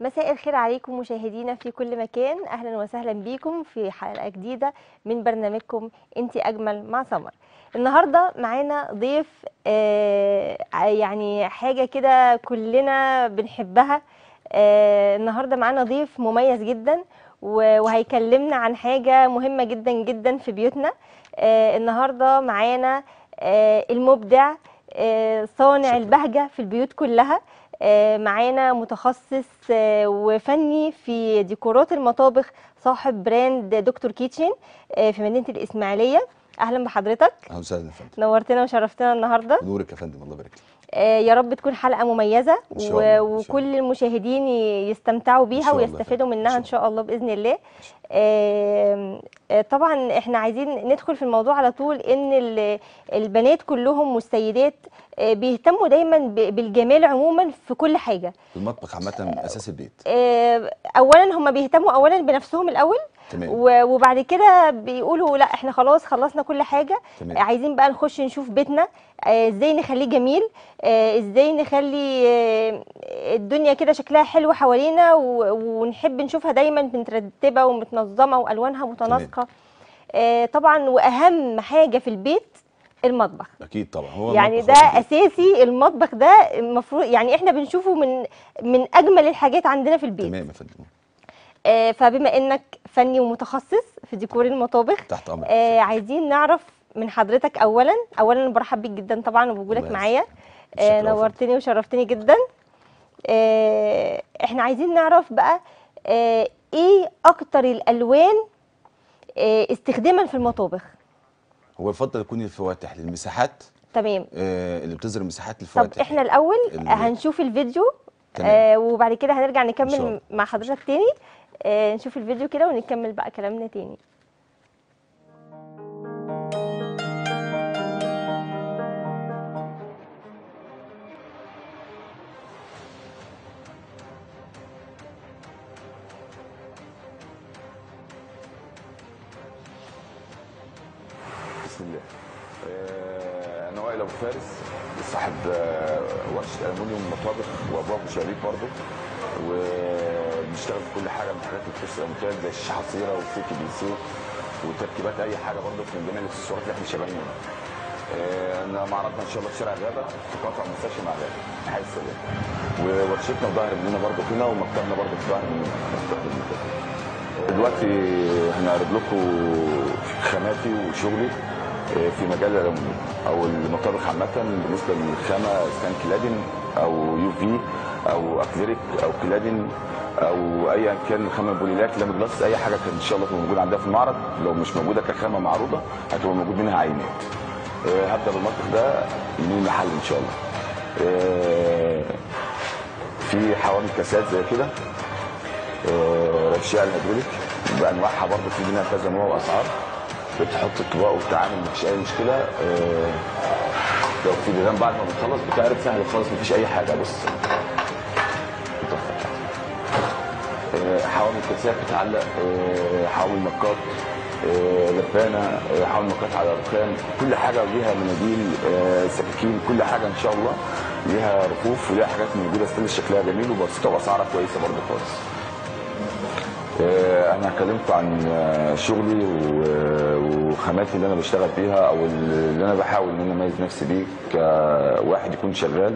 مساء الخير عليكم مشاهدينا في كل مكان اهلا وسهلا بيكم في حلقه جديده من برنامجكم انت اجمل مع سمر النهارده معانا ضيف آه يعني حاجه كده كلنا بنحبها آه النهارده معانا ضيف مميز جدا و- وهيكلمنا عن حاجه مهمه جدا جدا في بيوتنا آه النهارده معانا آه المبدع آه صانع البهجه في البيوت كلها آه، معانا متخصص آه، وفني في ديكورات المطابخ صاحب براند دكتور كيتشن آه، في مدينة الإسماعيلية أهلا بحضرتك اهلا وسهلا يا فندم نورتنا وشرفتنا النهاردة نورك يا فندم الله يبارك لك آه، يا رب تكون حلقة مميزة إن شاء و- الله، إن شاء وكل المشاهدين ي- يستمتعوا بيها شاء الله يا ويستفادوا فندم، إن منها شاء إن شاء الله بإذن الله آه، آه، طبعا احنا عايزين ندخل في الموضوع على طول ان ال- البنات كلهم والسيدات آه، بيهتموا دايما ب- بالجمال عموما في كل حاجة المطبخ عامه اساس البيت آه، اولا هم بيهتموا اولا بنفسهم الاول تمام و- وبعد كده بيقولوا لا احنا خلاص خلصنا كل حاجه تمام. عايزين بقى نخش نشوف بيتنا آه، ازاي نخليه جميل آه، ازاي نخلي آه، الدنيا كده شكلها حلو حوالينا و- ونحب نشوفها دايما مترتبه ومتنظمه والوانها متناسقه آه، طبعا واهم حاجه في البيت المطبخ اكيد طبعا هو يعني المطبخ ده هو البيت. اساسي المطبخ ده المفروض يعني احنا بنشوفه من من اجمل الحاجات عندنا في البيت تمام يا فندم آه، فبما انك فني ومتخصص في ديكور المطابخ تحت امرك آه، عايزين نعرف من حضرتك اولا اولا أنا برحب بيك جدا طبعا وبوجودك الله معايا يسعدك. آه، شكراً يا نورتني وشرفتني جدا آه، احنا عايزين نعرف بقى آه، ايه اكتر الالوان آه، استخداما في المطابخ هو يفضل يكون الفواتح للمساحات تمام آه اللي بتظهر مساحات طب الفواتح احنا الاول ال- هنشوف الفيديو تمام. آه وبعد كده هنرجع إن شاء نكمل الله. مع حضرتك تاني آه نشوف الفيديو كده ونكمل بقى كلامنا تاني بسم الله آه، انا وائل ابو فارس صاحب آه، ورشه المونيوم مطابخ وابواب وشبابيك برضه وبنشتغل في كل حاجه من الحاجات اللي تخص الامتياز زي الشاشه حصيره وفي بي سي وتركيبات اي حاجه برضه في جميع الاكسسوارات اللي احنا شغالين منها. آه، انا معرضنا ان شاء الله في شارع غابه في قطع مستشفى مع غابه حي السلام وورشتنا في ظهر مننا برضه هنا ومكتبنا برضه في ظهر مننا دلوقتي هنعرض لكم خاماتي وشغلي في مجال العموم او المطابخ عامه بالنسبه للخامه اذا كان كلادين او يو في او اكليريك او كلادين او ايا كان خامه بوليلات لام جلاس اي حاجه كانت ان شاء الله تبقى موجوده عندها في المعرض لو مش موجوده كخامه معروضه هتبقى موجود منها عينات آه، هبدا بالمطبخ ده من المحل ان شاء الله آه، في حوامل كاسات زي كده آه، رشاق الهيدروليك بانواعها برضه في منها كذا نوع واسعار بتحط الطباق وبتتعامل مفيش اي مشكله آه، لو في ديزاين بعد ما بتخلص بتعرض سهل خالص مفيش اي حاجه بص آه، حوامل كاسات بتعلق آه، حوامل نقاط آه، لبانه آه، حوامل نقاط على رخام كل حاجه ليها مناديل آه، سكاكين كل حاجه ان شاء الله ليها رفوف وليها حاجات موجوده ستيل شكلها جميل وبسيطه واسعارها كويسه برضه خالص آه، انا هكلمكم عن آه، شغلي و- وخاماتي اللي انا بشتغل بيها او اللي انا بحاول ان انا اميز نفسي بيه كواحد يكون شغال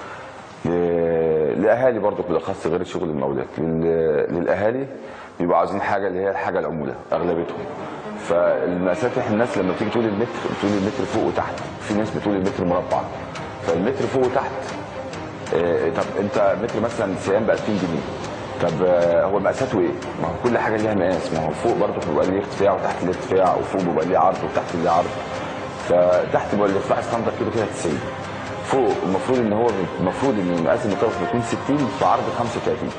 ل- لاهالي برضه بالاخص غير شغل المولات لل- للاهالي بيبقوا عاوزين حاجه اللي هي الحاجه العموله اغلبيتهم فالمقاسات احنا الناس لما بتيجي تقول المتر بتقول المتر فوق وتحت في ناس بتقول المتر مربع فالمتر فوق وتحت آه، طب انت متر مثلا سيام ب 2000 جنيه طب آه، هو مقاساته ايه؟ ما هو كل حاجه ليها مقاس ما هو فوق برضه بيبقى ليه ارتفاع وتحت ليه ارتفاع وفوق بيبقى ليه عرض وتحت ليه عرض فتحت بيبقى الارتفاع ستاندر كده كده 90 فوق المفروض ان هو المفروض ان مقاس المطابخ بيكون 60 في عرض 35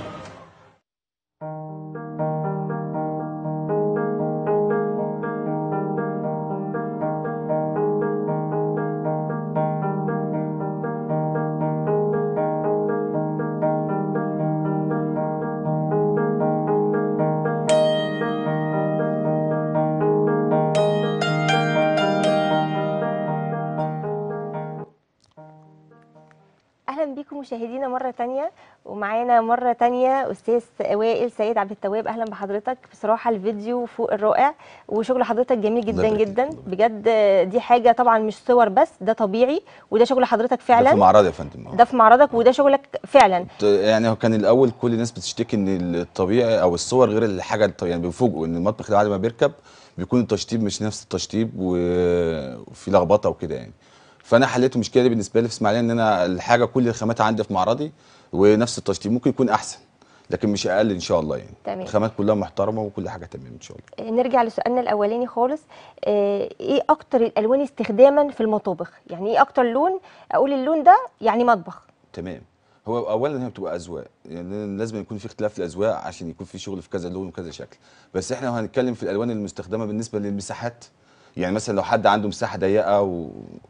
اهلا بيكم مشاهدينا مره تانية ومعانا مره تانية استاذ وائل سيد عبد التواب اهلا بحضرتك بصراحه الفيديو فوق الرائع وشغل حضرتك جميل جدا يبارك جدا فيك. بجد دي حاجه طبعا مش صور بس ده طبيعي وده شغل حضرتك ده في فعلا معرض يا فندم ده في معرضك وده شغلك فعلا ت- يعني هو كان الاول كل الناس بتشتكي ان الطبيعي او الصور غير الحاجه الطبيعية. يعني بيفوجئوا ان المطبخ اللي بعد ما بيركب بيكون التشطيب مش نفس التشطيب و- وفي لخبطه وكده يعني فانا حليت المشكله دي بالنسبه لي في اسماعيليه ان انا الحاجه كل الخامات عندي في معرضي ونفس التشطيب ممكن يكون احسن لكن مش اقل ان شاء الله يعني تمام. الخامات كلها محترمه وكل حاجه تمام ان شاء الله نرجع لسؤالنا الاولاني خالص آه، ايه اكتر الالوان استخداما في المطابخ يعني ايه اكتر لون اقول اللون ده يعني مطبخ تمام هو اولا هي بتبقى اذواق يعني لازم يكون في اختلاف في الاذواق عشان يكون في شغل في كذا لون وكذا شكل بس احنا لو هنتكلم في الالوان المستخدمه بالنسبه للمساحات يعني مثلا لو حد عنده مساحه ضيقه و...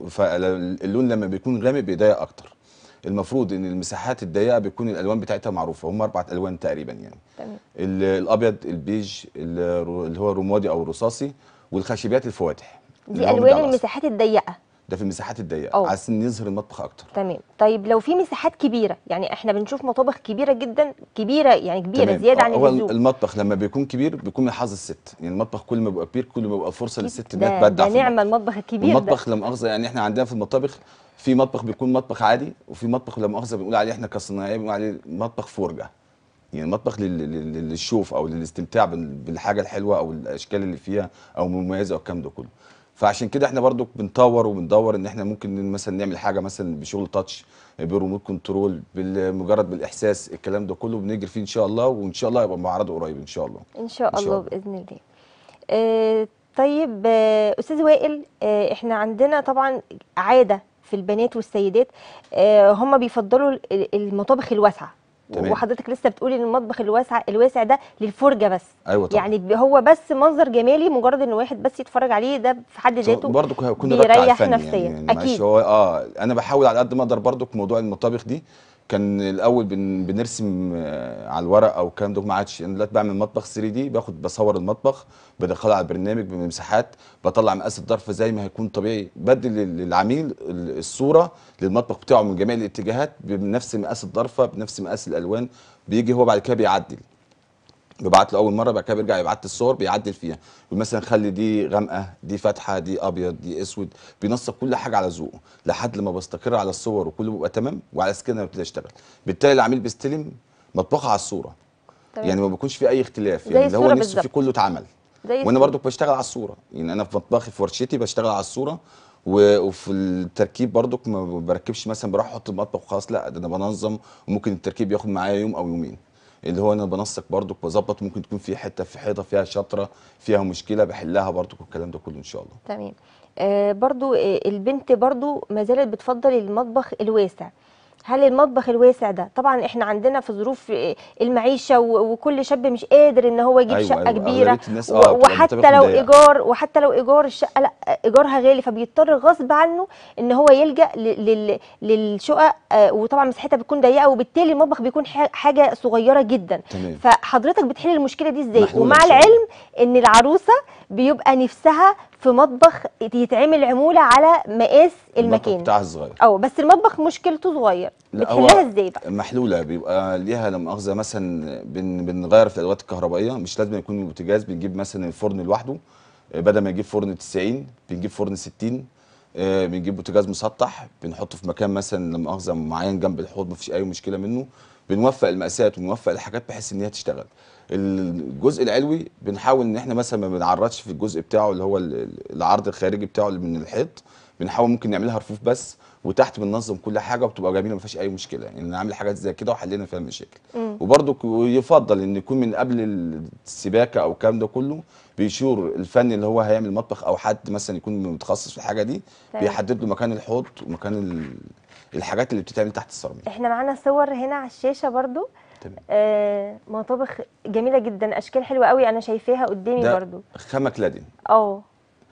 فاللون لما بيكون غامق بيضايق اكتر المفروض ان المساحات الضيقه بيكون الالوان بتاعتها معروفه هم اربع الوان تقريبا يعني تمام ال- الابيض البيج ال- اللي هو الرمادي او الرصاصي والخشبيات الفواتح دي اللي هو الوان بتاع الأصل. المساحات الضيقه ده في المساحات الضيقه أوه. عشان يظهر المطبخ اكتر تمام طيب لو في مساحات كبيره يعني احنا بنشوف مطابخ كبيره جدا كبيره يعني كبيره تمام. زياده عن هو اللزوم المطبخ لما بيكون كبير بيكون من حظ الست يعني المطبخ كل ما بيبقى كبير كل ما بيبقى فرصه للست انها ده, تبدع ده في نعمه المطبخ المطبخ الكبير ده المطبخ لا مؤاخذه يعني احنا عندنا في المطابخ في مطبخ بيكون مطبخ عادي وفي مطبخ لا مؤاخذه بنقول عليه احنا كصناعيه بنقول عليه مطبخ فرجه يعني مطبخ لل- لل- لل- للشوف او للاستمتاع بال- بالحاجه الحلوه او الاشكال اللي فيها او مميزه او الكلام ده كله فعشان كده احنا برضو بنطور وبندور ان احنا ممكن مثلا نعمل حاجه مثلا بشغل تاتش بريموت كنترول بمجرد بالاحساس الكلام ده كله بنجري فيه ان شاء الله وان شاء الله يبقى معرض قريب ان شاء الله ان شاء إن شاء الله الله. باذن الله آه طيب آه استاذ وائل آه احنا عندنا طبعا عاده في البنات والسيدات آه هم بيفضلوا ال- المطابخ الواسعه تمام. وحضرتك لسه بتقولي ان المطبخ الواسع الواسع ده للفرجه بس ايوه طبعا يعني ب- هو بس منظر جمالي مجرد ان واحد بس يتفرج عليه ده في حد ذاته برضه هيكون رد على بيريح الفن نفسيا يعني, يعني معلش اكيد هو اه انا بحاول على قد ما اقدر برضه في موضوع المطابخ دي كان الاول بن بنرسم آه، على الورق او الكلام ده ما عادش انا دلوقتي بعمل مطبخ 3 دي باخد بصور المطبخ بدخله على البرنامج بمساحات بطلع مقاس الظرف زي ما هيكون طبيعي بدي لل- للعميل ال- الصوره للمطبخ بتاعه من جميع الاتجاهات بنفس مقاس الظرفه بنفس مقاس الالوان بيجي هو بعد كده بيعدل ببعت له اول مره بعد كده بيرجع يبعت لي الصور بيعدل فيها يقول مثلا خلي دي غامقه دي فاتحه دي ابيض دي اسود بينسق كل حاجه على ذوقه لحد لما بستقر على الصور وكله بيبقى تمام وعلى كده انا ببتدي اشتغل بالتالي العميل بيستلم مطبخه على الصوره تمام. يعني ما بيكونش في اي اختلاف زي يعني اللي هو الصورة نفسه فيه بالظبط. كله اتعمل زي وانا الصورة. برضو بشتغل على الصوره يعني انا في مطبخي في ورشتي بشتغل على الصوره و- وفي التركيب برضو ما بركبش مثلا بروح احط المطبخ وخلاص لا ده انا بنظم وممكن التركيب ياخد معايا يوم او يومين اللي هو انا بنسق برضو بظبط ممكن تكون في حته في حيطه فيها شطره فيها مشكله بحلها برضو والكلام ده كله ان شاء الله تمام آه برضو آه البنت برضو ما زالت بتفضل المطبخ الواسع هل المطبخ الواسع ده طبعا احنا عندنا في ظروف آه، المعيشه و- وكل شاب مش قادر ان هو يجيب أيوة، شقه أيوة، كبيره أغلبية الناس و- آه، بتبقى وحتى مطابخ لو ضيقة. ايجار وحتى لو ايجار الشقه لا ايجارها غالي فبيضطر غصب عنه ان هو يلجا ل- لل- للشقق آه، وطبعا مساحتها بتكون ضيقه وبالتالي المطبخ بيكون ح- حاجه صغيره جدا تمام فحضرتك بتحل المشكله دي ازاي محلولة ومع إن شاء الله. العلم ان العروسه بيبقى نفسها في مطبخ يتعمل عموله على مقاس المطبخ المكان بتاعها صغير اه بس المطبخ مشكلته صغير لا، هو بتحلها ازاي بقى محلوله بيبقى ليها لا مؤاخذه مثلا بن بنغير في الادوات الكهربائيه مش لازم يكون البوتاجاز بنجيب مثلا الفرن لوحده آه، بدل ما نجيب فرن 90 بنجيب فرن 60 آه، بنجيب بوتاجاز مسطح بنحطه في مكان مثلا لا مؤاخذه معين جنب الحوض مفيش اي مشكله منه بنوفق المقاسات ونوفق الحاجات بحيث ان هي تشتغل الجزء العلوي بنحاول ان احنا مثلا ما بنعرضش في الجزء بتاعه اللي هو ال- ال- العرض الخارجي بتاعه اللي من الحيط بنحاول ممكن نعملها رفوف بس وتحت بننظم كل حاجه وبتبقى جميله ما فيهاش اي مشكله يعني نعمل حاجات زي كده وحلينا فيها المشاكل مم. وبرضه يفضل ان يكون من قبل السباكه او الكلام ده كله بيشور الفني اللي هو هيعمل مطبخ او حد مثلا يكون متخصص في الحاجه دي تمام. بيحدد له مكان الحوض ومكان ال- الحاجات اللي بتتعمل تحت السيراميك احنا معانا صور هنا على الشاشه برضو تمام آه مطابخ جميله جدا اشكال حلوه قوي انا شايفاها قدامي ده برضو خامه كلادين اه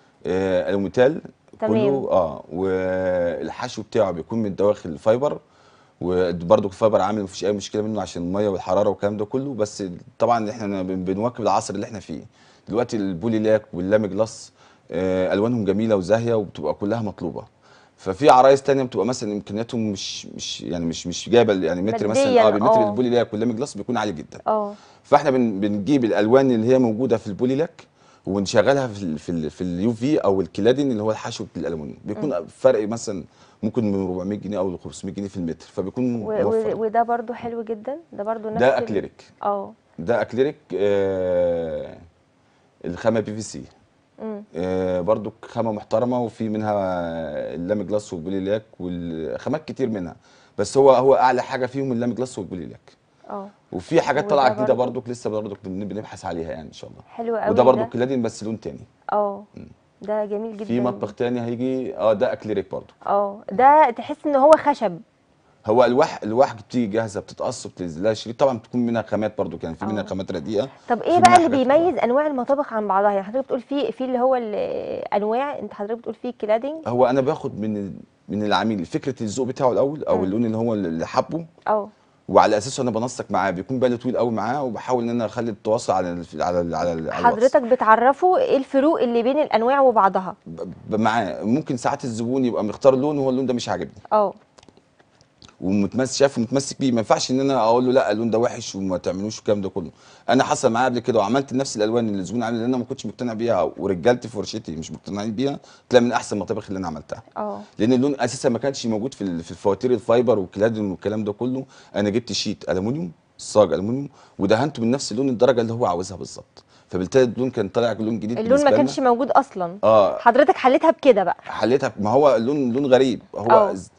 آه الوميتال تمام. كله اه والحشو بتاعه بيكون من الدواخل فايبر وبرضه الفايبر عامل مفيش اي مشكله منه عشان الميه والحراره والكلام ده كله بس طبعا احنا بن- بنواكب العصر اللي احنا فيه دلوقتي البولي لاك واللام جلاس آه الوانهم جميله وزاهيه وبتبقى كلها مطلوبه ففي عرايس تانية بتبقى مثلا امكانياتهم مش مش يعني مش مش جايبه يعني متر مثلا مادياً، اه بمتر آه. البولي لاك واللامي جلاس بيكون عالي جدا اه فاحنا بن بنجيب الالوان اللي هي موجوده في البولي لاك ونشغلها في ال في ال في اليو في او الكلادين اللي هو الحشو الالومنيوم بيكون فرق مثلا ممكن من 400 جنيه او 500 جنيه في المتر فبيكون و- موفر و- وده برضو حلو جدا ده برضو نفس ده ال- اكليريك اه ده اكليريك آه الخامه بي في سي مم. آه برضو خامه محترمه وفي منها اللام جلاس والبولي لاك والخامات كتير منها بس هو هو اعلى حاجه فيهم اللام جلاس والبولي لاك اه وفي حاجات وده طالعه جديده برضو؟ برضو لسه برضو بن- بنبحث عليها يعني ان شاء الله حلو قوي وده برضو ده. كلادين بس لون تاني اه ده جميل جدا في مطبخ تاني هيجي اه ده اكليريك برضو اه ده تحس ان هو خشب هو الواح الواح بتيجي جاهزه بتتقص بتنزل لها شريط طبعا بتكون منها خامات برضو كان في منها آه. خامات رديئه طب ايه في بقى منها اللي حاجات بيميز انواع المطابخ عن بعضها يعني حضرتك بتقول في في اللي هو الانواع انت حضرتك بتقول فيه كلادنج هو انا باخد من ال- من العميل فكره الذوق بتاعه الاول او مم. اللون اللي هو اللي حابه اه وعلى اساسه انا بنسق معاه بيكون بالي طويل قوي معاه وبحاول ان انا اخلي التواصل على ال على ال على, ال على الواتس. حضرتك بتعرفه ايه الفروق اللي بين الانواع وبعضها ب- ب- معاه ممكن ساعات الزبون يبقى مختار لون وهو اللون ده مش عاجبني اه ومتمسك شايفه متمسك بيه ما ينفعش ان انا اقول له لا اللون ده وحش وما تعملوش الكلام ده كله انا حصل معايا قبل كده وعملت نفس الالوان اللي الزبون عامل اللي انا ما كنتش مقتنع بيها ورجالتي في ورشتي مش مقتنعين بيها تلاقي من احسن المطابخ اللي انا عملتها اه لان اللون اساسا ما كانش موجود في ال- في الفواتير الفايبر والكلادين والكلام ده كله انا جبت شيت الومنيوم صاج الومنيوم ودهنته من نفس اللون الدرجه اللي هو عاوزها بالظبط فبالتالي اللون كان طالع لون جديد اللون بالنسبة ما لنا. كانش موجود اصلا اه حضرتك حليتها بكده بقى حليتها ما هو لون لون غريب هو أه. ز-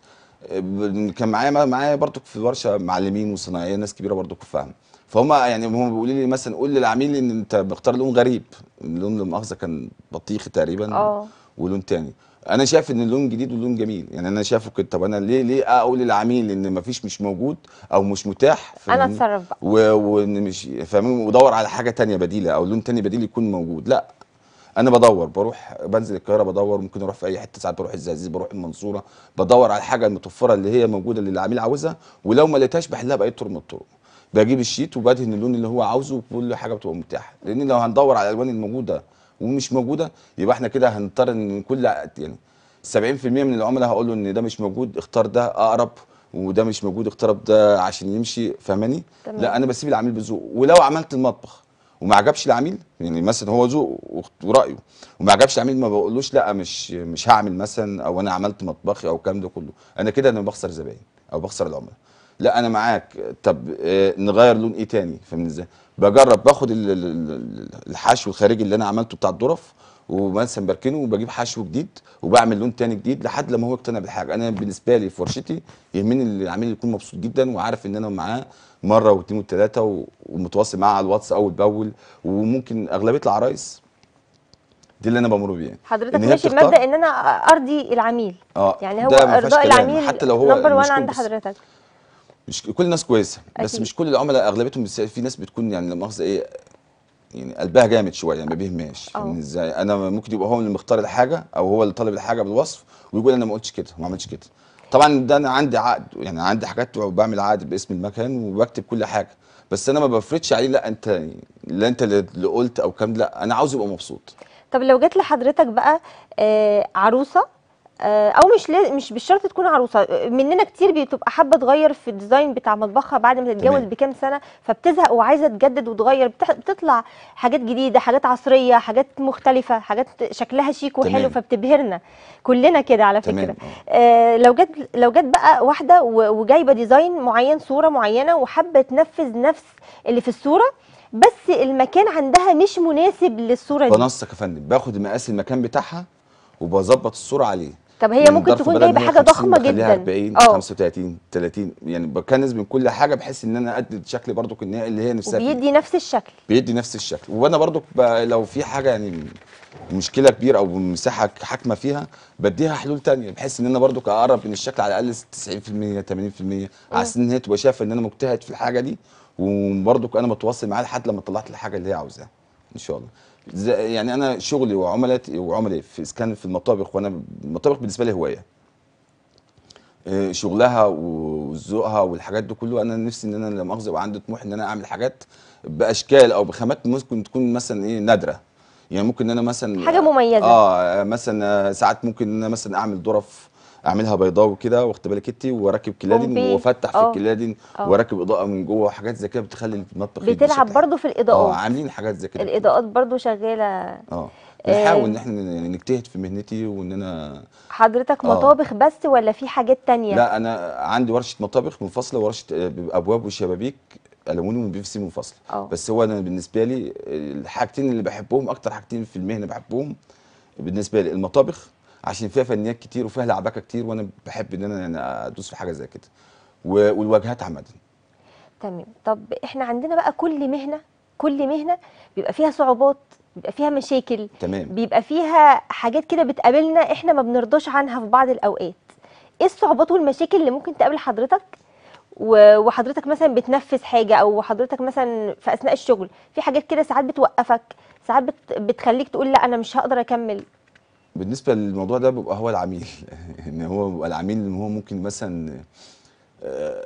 ب- كان معايا معايا برضو في الورشه معلمين وصناعيه ناس كبيره برضو فاهم فهم يعني هم بيقولوا لي مثلا قول للعميل ان انت مختار لون غريب اللون لا مؤاخذه كان بطيخي تقريبا اه. ولون تاني انا شايف ان اللون جديد واللون جميل يعني انا شايفه كده طب انا ليه ليه اقول للعميل ان مفيش مش موجود او مش متاح انا فاهمني؟ اتصرف بقى و- وان مش فاهمين ودور على حاجه تانية بديله او لون تاني بديل يكون موجود لا انا بدور بروح بنزل القاهره بدور ممكن اروح في اي حته ساعات بروح الزقازيق بروح المنصوره بدور على الحاجه المتوفره اللي هي موجوده اللي العميل عاوزها ولو ما لقيتهاش بحلها باي طرق من الطرق بجيب الشيت وبدهن اللون اللي هو عاوزه وكل حاجه بتبقى متاحه لان لو هندور على الالوان الموجوده ومش موجوده يبقى احنا كده هنضطر ان كل يعني 70% من العملاء هقول له ان ده مش موجود اختار ده اقرب وده مش موجود اختار ده عشان يمشي فاهماني تمام. لا انا بسيب العميل بذوق ولو عملت المطبخ وما عجبش العميل يعني مثلا هو ذوق ورايه وما عجبش العميل ما بقولوش لا مش مش هعمل مثلا او انا عملت مطبخي او الكلام ده كله انا كده انا بخسر زباين او بخسر العملاء لا انا معاك طب آه، نغير لون ايه تاني فاهم ازاي بجرب باخد ال- ال- ال- الحشو الخارجي اللي انا عملته بتاع الظرف ومثلا بركنه وبجيب حشو جديد وبعمل لون تاني جديد لحد لما هو يقتنع بالحاجه انا بالنسبه لي في ورشتي يهمني ان العميل يكون مبسوط جدا وعارف ان انا معاه مره واثنين وثلاثه و- ومتواصل معاه على الواتس اول باول وممكن اغلبيه العرايس دي اللي انا بمر بيها حضرتك إن هي ماشي بتختار- بمبدا ان انا ارضي العميل اه يعني هو ده ما فيهاش ارضاء كلام. العميل حتى لو هو نمبر مش 1 كل- عند بص، حضرتك مش كل الناس كويسه بس أكيد. مش كل العملاء اغلبيتهم بس في ناس بتكون يعني لا مؤاخذه ايه يعني قلبها جامد شويه يعني ما بيهمهاش اه. فاهمني ازاي انا ممكن يبقى هو اللي مختار الحاجه او هو اللي طالب الحاجه بالوصف ويقول انا ما قلتش كده وما عملتش كده طبعا ده انا عندي عقد يعني عندي حاجات وبعمل عقد باسم المكان وبكتب كل حاجه بس انا ما بفرضش عليه لا انت لا انت اللي اللي قلت او كام لا انا عاوز يبقى مبسوط طب لو جت لحضرتك بقى آه، عروسه آه، او مش لا- مش بالشرط تكون عروسه آه، مننا كتير بتبقى حابه تغير في الديزاين بتاع مطبخها بعد ما تتجوز تمام. بكام سنه فبتزهق وعايزه تجدد وتغير بتح- بتطلع حاجات جديده حاجات عصريه حاجات مختلفه حاجات شكلها شيك وحلو تمام. فبتبهرنا كلنا كده على تمام، فكره آه، لو جت لو جت بقى واحده و- وجايبه ديزاين معين صوره معينه وحابه تنفذ نفس اللي في الصوره بس المكان عندها مش مناسب للصوره دي بنسق يا فندم باخد مقاس المكان بتاعها وبظبط الصوره عليه طب هي من ممكن ظرف تكون بدل جايبه ما هي حاجه 50 ضخمه بخليها جدا 40 اه 35 30 يعني بكنز من كل حاجه بحيث ان انا ادي الشكل برضو النهائي اللي هي نفسها فيه وبيدي نفس الشكل بيدي نفس الشكل وانا برضو ب- لو في حاجه يعني مشكله كبيره او مساحه حاكمه فيها بديها حلول تانية بحيث ان انا برضو اقرب من الشكل على الاقل 90% 80% على اساس ان هي تبقى شايفه ان انا مجتهد في الحاجه دي وبرضو انا متواصل معاها لحد لما طلعت الحاجه اللي هي عاوزاها ان شاء الله زي- يعني انا شغلي وعملاتي وعملي في إذا كان في المطابخ وانا المطابخ بالنسبه لي هوايه آه، شغلها وذوقها والحاجات دي كله انا نفسي ان انا لما مؤاخذه يبقى عندي طموح ان انا اعمل حاجات باشكال او بخامات ممكن تكون مثلا ايه نادره يعني ممكن ان انا مثلا حاجة مميزة. اه مثلا آه، ساعات ممكن ان انا مثلا اعمل ظرف اعملها بيضاوي كده واخد بالك انت واركب كلادين بومبي. وافتح في اه. الكلادين اه. واركب اضاءه من جوه وحاجات زي كده بتخلي المطبخ يدي بتلعب شكل برضو في اه الاضاءات عاملين حاجات زي كده الاضاءات برضو شغاله اه آه. بنحاول ان احنا يعني نجتهد في مهنتي وان انا حضرتك اه. مطابخ بس ولا في حاجات تانية لا انا عندي ورشه مطابخ منفصله ورشه آه، ابواب وشبابيك الومنيوم وبي في سي منفصله اه. بس هو انا بالنسبه لي الحاجتين اللي بحبهم اكتر حاجتين في المهنه بحبهم بالنسبه لي المطابخ عشان فيها فنيات كتير وفيها لعبكه كتير وانا بحب ان انا يعني ادوس في حاجه زي كده و- والواجهات عامه تمام طب احنا عندنا بقى كل مهنة كل مهنة بيبقى فيها صعوبات بيبقى فيها مشاكل تمام بيبقى فيها حاجات كده بتقابلنا احنا ما بنرضاش عنها في بعض الاوقات ايه الصعوبات والمشاكل اللي ممكن تقابل حضرتك و- وحضرتك مثلا بتنفذ حاجة او حضرتك مثلا في اثناء الشغل في حاجات كده ساعات بتوقفك ساعات بت- بتخليك تقول لا انا مش هقدر اكمل بالنسبه للموضوع ده بيبقى هو العميل ان هو بيبقى العميل ان هو ممكن مثلا آه،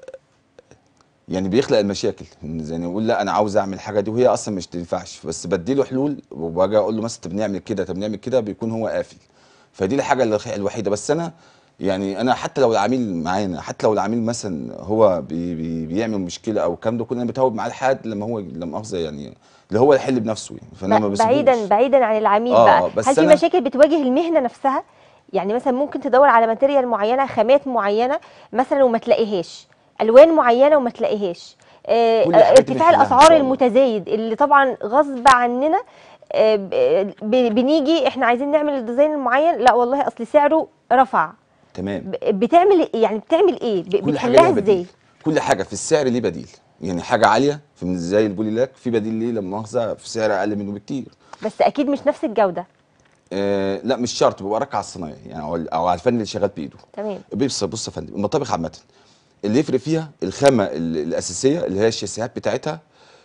يعني بيخلق المشاكل إن زي ما يقول لا انا عاوز اعمل حاجه دي وهي اصلا مش تنفعش بس بديله حلول وباجي اقول له مثلا طب نعمل كده طب نعمل كده بيكون هو قافل فدي الحاجه الخ- الوحيده بس انا يعني انا حتى لو العميل معانا حتى لو العميل مثلا هو بي بي بيعمل مشكله او الكلام ده كله انا بتهاوب معاه لحد لما هو لما مؤاخذه يعني اللي هو يحل بنفسه يعني فانا ما ب- بسيبوش بعيدا بعيدا عن العميل آه، بقى بس هل في أنا- مشاكل بتواجه المهنه نفسها يعني مثلا ممكن تدور على ماتيريال معينه خامات معينه مثلا وما تلاقيهاش الوان معينه وما تلاقيهاش آه، كل الحاجات دي ارتفاع بنحلها إن الاسعار شاء الله. المتزايد اللي طبعا غصب عننا آه، ب- ب- بنيجي احنا عايزين نعمل الديزاين المعين لا والله اصل سعره رفع تمام ب- بتعمل إيه؟ يعني بتعمل ايه ب- كل حاجه بتحلها ليها ازاي بديل كل حاجه في السعر ليه بديل يعني حاجه عاليه في من زي البوليلاك في بديل ليه لما مؤاخذه في سعر اقل منه بكتير بس اكيد مش نفس الجوده آه لا مش شرط بيبقى راك على الصنايعي يعني او او على الفن اللي شغال بايده تمام بص بص يا فندم المطابخ عامه اللي يفرق فيها الخامه ال- الاساسيه اللي هي الشاسيهات بتاعتها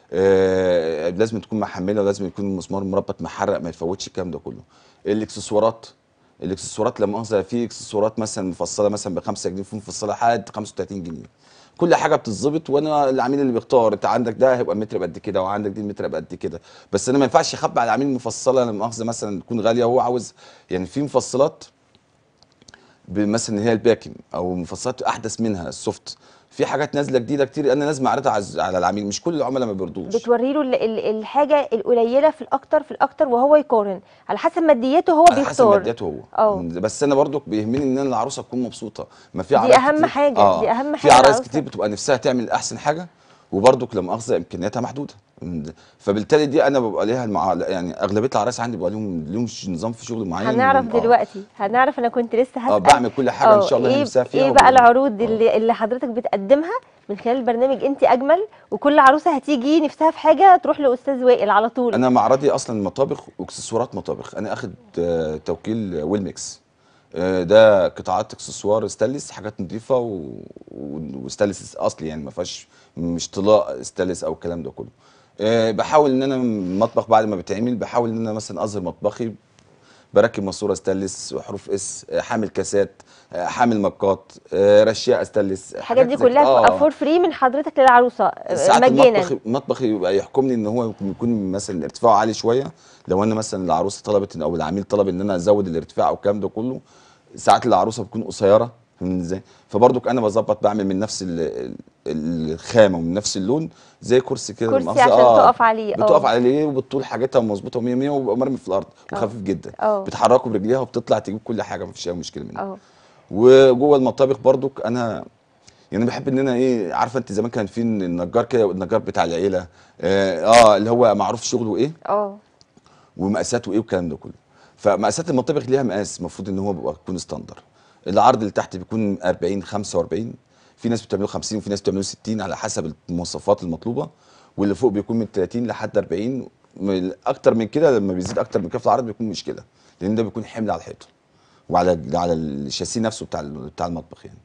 آه لازم تكون محمله ولازم يكون المسمار مربط محرق ما يفوتش الكلام ده كله الاكسسوارات الاكسسوارات لما مؤاخذه في اكسسوارات مثلا مفصله مثلا ب 5 جنيه في مفصله لحد 35 جنيه كل حاجه بتتظبط وانا العميل اللي بيختار انت عندك ده هيبقى متر بقد كده وعندك دي متر بقد كده بس انا ما ينفعش اخبي على العميل مفصله لما مؤاخذه مثلا تكون غاليه وهو عاوز يعني في مفصلات مثلا اللي هي الباكن او مفصلات احدث منها السوفت في حاجات نازله جديده كتير انا لازم اعرضها عز- على العميل مش كل العملاء ما بيرضوش بتوري له ال- ال- الحاجه القليله في الاكتر في الاكتر وهو يقارن على حسب مادياته هو على حسب بيختار مادياته هو اه. بس انا برضو بيهمني ان انا العروسه تكون مبسوطه ما في دي عرايس أهم كتير حاجة، دي أهم في حاجة عرايس العروسة. كتير بتبقى نفسها تعمل احسن حاجه وبرضك لا مؤاخذه امكانياتها محدوده فبالتالي دي انا ببقى ليها المع... يعني اغلبيه العرايس عندي بيبقى لهم لهم نظام في شغل معين هنعرف آه. دلوقتي هنعرف انا كنت لسه هسأل اه بعمل كل حاجه ان اه، شاء الله هي ايه نفسها فيها ايه بقى وب- العروض آه. اللي اللي حضرتك بتقدمها من خلال البرنامج انت اجمل وكل عروسه هتيجي نفسها في حاجه تروح لاستاذ وائل على طول انا معرضي اصلا مطابخ واكسسوارات مطابخ انا اخد آه، توكيل ويل ميكس آه، ده قطاعات اكسسوار ستانلس حاجات نظيفه و... و... وستانلس اصلي يعني ما فيهاش مش طلاء ستانلس او الكلام ده كله آه، بحاول ان انا المطبخ بعد ما بيتعمل بحاول ان انا مثلا اظهر مطبخي بركب ماسوره ستانلس وحروف اس آه، حامل كاسات آه، حامل مكات آه، رشاقه ستانلس الحاجات دي زي كده. كلها آه. بتبقى فور فري من حضرتك للعروسه اه، ساعات مجانا المطبخ المطبخ يبقى يحكمني ان هو يكون مثلا ارتفاعه عالي شويه لو انا مثلا العروسه طلبت او العميل طلب ان انا ازود الارتفاع او الكلام ده كله ساعات العروسه بتكون قصيره فاهم ازاي فبرضك انا بظبط بعمل من نفس ال- ال- الخامه ومن نفس اللون زي كرسي كده كرسي مؤاخذة، عشان تقف عليه، اه. بتقف عليه وبالطول حاجتها مظبوطه 100 100 وبيبقى مرمي في الارض وخفيف جدا اه. بتحركه برجليها وبتطلع تجيب كل حاجه مفيش اي مشكله منها اه وجوه المطابخ برضك انا يعني بحب ان انا ايه عارفه انت زمان كان في النجار كده النجار بتاع العيله اه, آه اللي هو معروف شغله ايه اه ومقاساته ايه والكلام ده كله فمقاسات المطابخ ليها مقاس المفروض ان هو بيبقى يكون ستاندر العرض اللي تحت بيكون 40 45 في ناس بتعمله 50 وفي ناس بتعمله 60 على حسب المواصفات المطلوبه واللي فوق بيكون من 30 لحد 40 من- اكتر من كده لما بيزيد اكتر من كده في العرض بيكون مشكله لان ده بيكون حمل على الحيطه وعلى على الشاسيه نفسه بتاع بتاع المطبخ يعني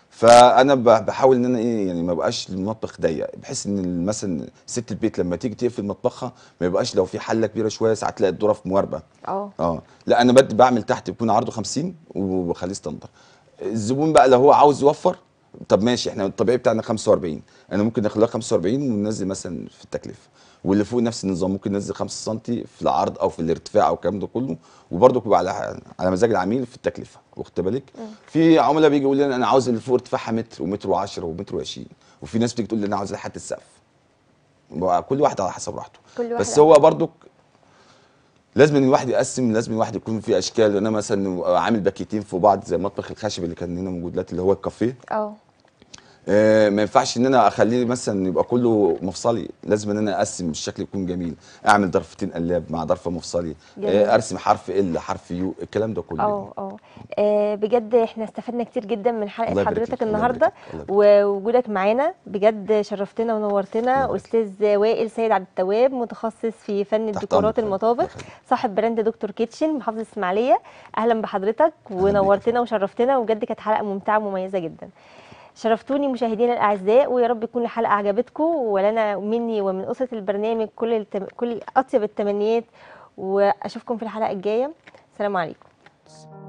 فانا ب- بحاول ان انا ايه يعني ما بقاش المطبخ ضيق بحيث ان مثلا ست البيت لما تيجي تقفل مطبخها ما يبقاش لو في حله كبيره شويه ساعات تلاقي الدوره في مواربه اه اه لا انا بدي بعمل تحت بيكون عرضه 50 وبخليه ستاندر الزبون بقى لو هو عاوز يوفر طب ماشي احنا الطبيعي بتاعنا 45 انا ممكن نخليها 45 وننزل مثلا في التكلفه واللي فوق نفس النظام ممكن ننزل 5 سم في العرض او في الارتفاع او الكلام ده كله وبرده بيبقى على على مزاج العميل في التكلفه واخد بالك في عملاء بيجي يقول لي انا عاوز اللي فوق ارتفاعها متر ومتر و10 ومتر و20 وفي ناس بتيجي تقول لي انا عاوز لحد السقف بقى كل واحد على حسب راحته كل واحد بس على هو برضك لازم ان الواحد يقسم لازم الواحد يكون في اشكال انا مثلا عامل باكيتين في بعض زي المطبخ الخشب اللي كان هنا موجود دلوقتي اللي هو الكافيه اه آه، ما ينفعش ان انا اخليه مثلا يبقى كله مفصلي لازم ان انا اقسم الشكل يكون جميل اعمل ضرفتين قلاب مع ضرفه مفصلي جميل. آه، ارسم حرف ال حرف يو الكلام ده كله اه اه آه، بجد احنا استفدنا كتير جدا من الله حلقه يبارك حضرتك لك، الله النهارده يبارك لك، الله يبارك ووجودك معانا بجد شرفتنا ونورتنا يبارك. استاذ وائل سيد عبد التواب متخصص في فن تحت الديكورات أمرك. المطابخ الله يخليك. صاحب براند دكتور كيتشن محافظه اسماعيليه اهلا بحضرتك ونورتنا وشرفتنا وبجد كانت حلقه ممتعه ومميزه جدا شرفتوني مشاهدينا الاعزاء ويا رب تكون الحلقه عجبتكم ولنا مني ومن اسره البرنامج كل التم... كل اطيب التمنيات واشوفكم في الحلقه الجايه سلام عليكم